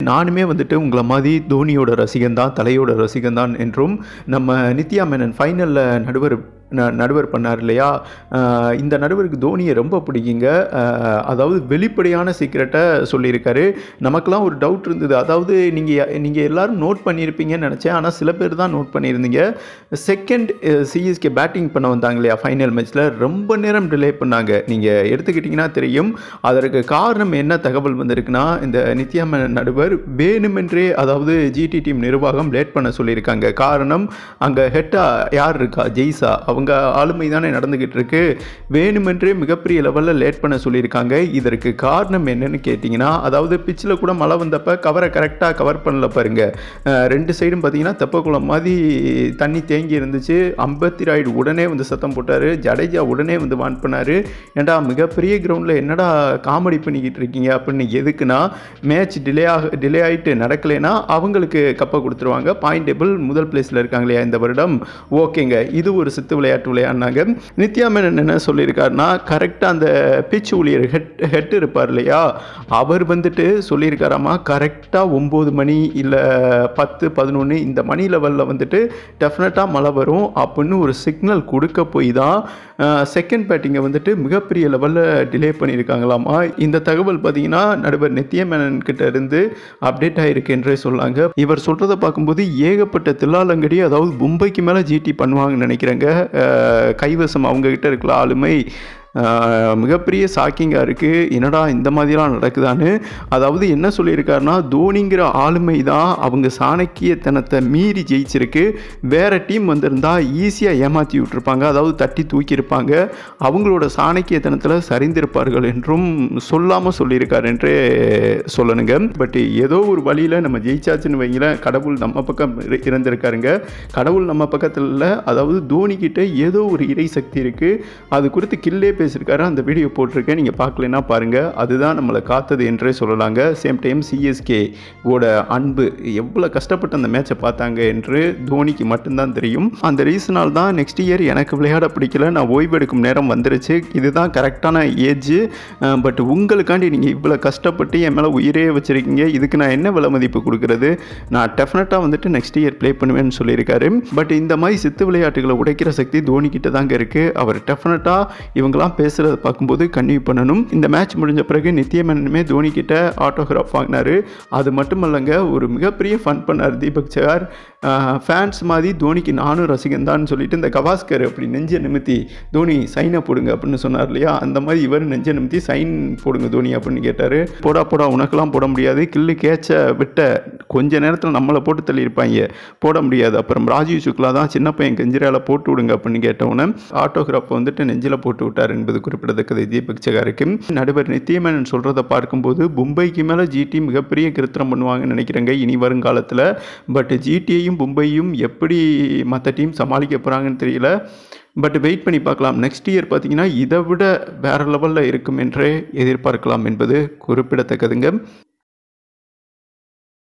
நானுமே வந்துட்டு உங்களை மாதிரி தோனியோட ரசிகன் தான் தலையோட ரசிகன் தான் என்றும் நம்ம நித்யா மேனன் ஃபைனலில் நடுவர் ந- நடுவர் பண்ணார் இல்லையா ஆஹ் இந்த நடுவருக்கு தோனியை ரொம்ப பிடிக்குங்க ஆஹ் அதாவது வெளிப்படையான சீக்கிரட்டை சொல்லியிருக்காரு நமக்கெல்லாம் ஒரு டவுட் இருந்தது அதாவது நீங்கள் நீங்கள் எல்லாரும் நோட் பண்ணியிருப்பீங்கன்னு நினச்சேன் ஆனால் சில பேர் தான் நோட் பண்ணியிருந்தீங்க செகண்ட் சிஎஸ்கே பேட்டிங் பண்ண வந்தாங்க இல்லையா ஃபைனல் மேட்ச்சில் ரொம்ப நேரம் டிலே பண்ணாங்க நீங்கள் எடுத்துக்கிட்டிங்கன்னா தெரியும் அதற்கு காரணம் என்ன தகவல் வந்திருக்குன்னா இந்த நித்யா மேனன் நடுவர் வேணுமென்றே அதாவது ஜிடி டீம் நிர்வாகம் லேட் பண்ண சொல்லியிருக்காங்க காரணம் அங்கே ஹெட்டா யார் இருக்கா ஜெய்சா அவங்க ஆளுமை தானே நடந்துக்கிட்டு இருக்கு வேணுமென்றே மிகப்பெரிய லெவலில் லேட் பண்ண சொல்லியிருக்காங்க இதற்கு காரணம் என்னன்னு கேட்டிங்கன்னா அதாவது பிச்சில் கூட மழை வந்தப்ப கவரை கரெக்டாக கவர் பண்ணல பாருங்க அஹ் ரெண்டு சைடும் பார்த்தீங்கன்னா தெப்பக்குளம் மாதிரி தண்ணி தேங்கி இருந்துச்சு அம்பத்தி ராய்டு உடனே வந்து சத்தம் போட்டார் ஜடேஜா உடனே வந்து வான் பண்ணார் ஏன்டா மிகப்பெரிய கிரவுண்டில் என்னடா காமெடி பண்ணிக்கிட்டு இருக்கீங்க அப்படின்னு எதுக்குன்னா மேட்ச் டிலே ஆக டிலே ஆகிட்டு நடக்கலைன்னா அவங்களுக்கு கப்பை கொடுத்துருவாங்க பாயிண்ட் டேபிள் முதல் பிளேஸில் இருக்காங்க இல்லையா இந்த வருடம் ஓகேங்க இது ஒரு சித்து விளையாட்டு விளையாடினாங்க நித்யா மேனன் என்ன சொல்லியிருக்காருன்னா கரெக்டாக அந்த பிச் ஊழியர் ஹெட் ஹெட் இருப்பார் இல்லையா அவர் வந்துட்டு சொல்லியிருக்காராமா கரெக்டாக ஒம்பது மணி இல்லை பத்து பதினொன்று இந்த மணி லெவலில் வந்துட்டு டெஃபினட்டாக மழை வரும் அப்படின்னு ஒரு சிக்னல் கொடுக்க போய் தான் செகண்ட் பேட்டிங்கை வந்துட்டு மிகப்பெரிய லெவலில் டிலே பண்ணியிருக்காங்களாமா இந்த தகவல் பார்த்தீங்கன்னா நடுவர் நித்ய மேனன் கிட்ட இருந்து அப்டேட் ஆயிருக்கு என்றே சொல்லாங்க இவர் சொல்கிறத பார்க்கும்போது ஏகப்பட்ட தில்லாலங்கடி அதாவது மும்பைக்கு மேலே ஜிடி பண்ணுவாங்கன்னு நினைக்கிறேங்க அஹ் கைவசம் அவங்க கிட்ட இருக்கிற ஆளுமை ஆஹ் மிகப்பெரிய ஷாக்கிங்காக இருக்குது என்னடா இந்த மாதிரிலாம் நடக்குதான்னு அதாவது என்ன சொல்லியிருக்காருன்னா தோனிங்கிற ஆளுமை தான் அவங்க சாணக்கியத்தனத்தை மீறி ஜெயிச்சிருக்கு வேற டீம் வந்திருந்தா ஈஸியாக ஏமாற்றி விட்டுருப்பாங்க அதாவது தட்டி தூக்கியிருப்பாங்க அவங்களோட சாணக்கியத்தனத்தில் சரிந்திருப்பார்கள் என்றும் சொல்லாமல் சொல்லியிருக்காரு என்றே சொல்லணுங்க பட் ஏதோ ஒரு வழியில் நம்ம ஜெயிச்சாச்சுன்னு வைங்களேன் கடவுள் நம்ம பக்கம் இரு- இருந்திருக்காருங்க கடவுள் நம்ம பக்கத்தில் இல்லை அதாவது தோனி கிட்ட ஏதோ ஒரு இறை சக்தி இருக்குது அது குறித்து கில்லே பேசியிருக்காரு அந்த வீடியோ போட்டிருக்கேன் நீங்கள் பார்க்கலன்னா பாருங்கள் அதுதான் நம்மளை காத்தது என்றே சொல்லலாங்க சேம் டைம் சிஎஸ்கே ஓட அன்பு எவ்வளோ கஷ்டப்பட்டு அந்த மேட்சை பார்த்தாங்க என்று தோனிக்கு மட்டும்தான் தெரியும் அந்த ரீசனால் தான் நெக்ஸ்ட் இயர் எனக்கு விளையாட பிடிக்கல நான் ஓய்வெடுக்கும் நேரம் வந்துருச்சு இதுதான் கரெக்டான ஏஜ் பட் உங்களுக்காண்டி நீங்கள் இவ்வளோ கஷ்டப்பட்டு என் மேலே உயிரே வச்சுருக்கீங்க இதுக்கு நான் என்ன விலை மதிப்பு கொடுக்குறது நான் டெஃபினட்டாக வந்துட்டு நெக்ஸ்ட் இயர் ப்ளே பண்ணுவேன்னு சொல்லியிருக்காரு பட் இந்த மாதிரி சித்து விளையாட்டுகளை உடைக்கிற சக்தி தோனி கிட்ட தாங்க இருக்குது அவர் டெஃபினட்டாக இவங்கெல்லாம் பேசுகிறத பார்க்கும்போது கன்டினியூ பண்ணணும் இந்த மேட்ச் முடிஞ்ச பிறகு நித்யமேனனுமே தோனி கிட்ட ஆட்டோகிராஃப் வாங்கினாரு அது மட்டும் இல்லைங்க ஒரு மிகப்பெரிய ஃபன் பண்ணார் தீபக் சகார் ஃபேன்ஸ் மாதிரி தோனிக்கு நானும் ரசிகன் தான் சொல்லிட்டு இந்த கவாஸ்கர் அப்படி நெஞ்ச நிமித்தி தோனி சைனை போடுங்க அப்படின்னு சொன்னார் இல்லையா அந்த மாதிரி இவர் நெஞ்ச நிமித்தி சைன் போடுங்க தோனி அப்படின்னு கேட்டார் போடா போடா உனக்கெல்லாம் போட முடியாது கில்லு கேட்ச விட்ட கொஞ்ச நேரத்தில் நம்மளை போட்டு தள்ளியிருப்பாங்க போட முடியாது அப்புறம் ராஜீவ் சுக்லா தான் சின்ன பையன் கெஞ்சிரால போட்டு விடுங்க அப்படின்னு கேட்டவுடனே ஆட்டோகிராஃப் வந்துட்டு நெஞ்சில் போட்டு விட்டார் என்பது குறிப்பிடத்தக்கது தீபக் சகாருக்கு நடுவர் நித்தியமேனன் சொல்கிறத பார்க்கும்போது மும்பைக்கு மேலே ஜிடி மிகப்பெரிய கிருத்திரம் பண்ணுவாங்கன்னு நினைக்கிறேங்க இனி வருங்காலத்தில் பட் ஜிடியையும் மும்பையும் எப்படி மற்ற டீம் சமாளிக்க போகிறாங்கன்னு தெரியல பட் வெயிட் பண்ணி பார்க்கலாம் நெக்ஸ்ட் இயர் பார்த்தீங்கன்னா இதை விட வேறு லெவலில் இருக்கும் என்றே எதிர்பார்க்கலாம் என்பது குறிப்பிடத்தக்கதுங்க